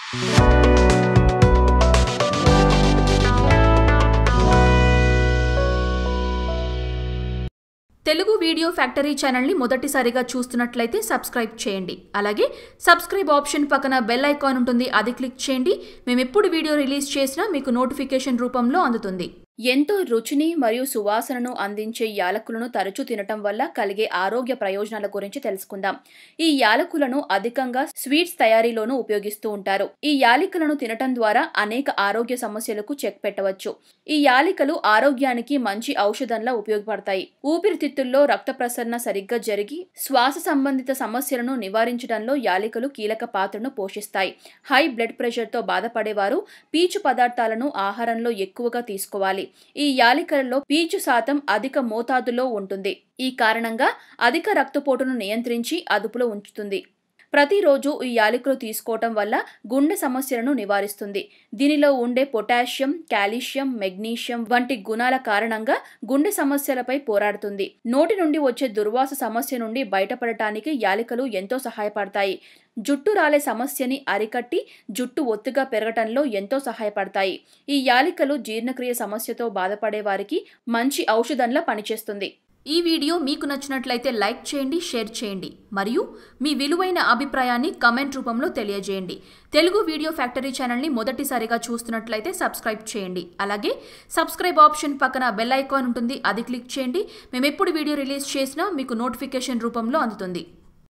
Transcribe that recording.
Telugu video factory ఛానల్ని మొదటిసారిగా చూస్తున్నట్లయితే సబ్స్క్రైబ్ చేయండి అలాగే సబ్స్క్రైబ్ ఆప్షన్ పక్కన బెల్ ఐకాన్ ఉంటుంది అది క్లిక్ చేయండి మేము ఎప్పుడు వీడియో రిలీజ్ చేసినా మీకు నోటిఫికేషన్ రూపంలో అందుతుంది ఎంతో రుచిని మరియు సువాసనను అందించే యాలకులను తరచూ తినటం వల్ల కలిగే ఆరోగ్య ప్రయోజనాల గురించి తెలుసుకుందాం ఈ యాలకులను అధికంగా స్వీట్స్ తయారీలోనూ ఉపయోగిస్తూ ఉంటారు ఈ యాలికలను తినటం ద్వారా అనేక ఆరోగ్య సమస్యలకు చెక్ పెట్టవచ్చు ఈ యాలికలు ఆరోగ్యానికి మంచి ఔషధంలా ఉపయోగపడతాయి ఊపిరితిత్తుల్లో రక్త ప్రసరణ సరిగ్గా జరిగి శ్వాస సంబంధిత సమస్యలను నివారించడంలో యాలికలు కీలక పాత్రను పోషిస్తాయి హై బ్లడ్ ప్రెషర్తో బాధపడేవారు పీచు పదార్థాలను ఆహారంలో ఎక్కువగా తీసుకోవాలి ఈ యాలికలలో పీచు శాతం అధిక మోతాదులో ఉంటుంది ఈ కారణంగా అధిక రక్తపోటును నియంత్రించి అదుపులో ఉంచుతుంది ప్రతిరోజు ఈ యాలకులు తీసుకోవటం వల్ల గుండె సమస్యలను నివారిస్తుంది దీనిలో ఉండే పొటాషియం కాల్షియం మెగ్నీషియం వంటి గుణాల కారణంగా గుండె సమస్యలపై పోరాడుతుంది నోటి నుండి వచ్చే దుర్వాస సమస్య నుండి బయటపడటానికి యాలికలు ఎంతో సహాయపడతాయి జుట్టు రాలే సమస్యని అరికట్టి జుట్టు ఒత్తుగా పెరగటంలో ఎంతో సహాయపడతాయి ఈ యాలికలు జీర్ణక్రియ సమస్యతో బాధపడే వారికి మంచి ఔషధంలా పనిచేస్తుంది ఈ వీడియో మీకు నచ్చినట్లయితే లైక్ చేయండి షేర్ చేయండి మరియు మీ విలువైన అభిప్రాయాన్ని కమెంట్ రూపంలో తెలియజేయండి తెలుగు వీడియో ఫ్యాక్టరీ ఛానల్ని మొదటిసారిగా చూస్తున్నట్లయితే సబ్స్క్రైబ్ చేయండి అలాగే సబ్స్క్రైబ్ ఆప్షన్ పక్కన బెల్ ఐకాన్ ఉంటుంది అది క్లిక్ చేయండి మేము ఎప్పుడు వీడియో రిలీజ్ చేసినా మీకు నోటిఫికేషన్ రూపంలో అందుతుంది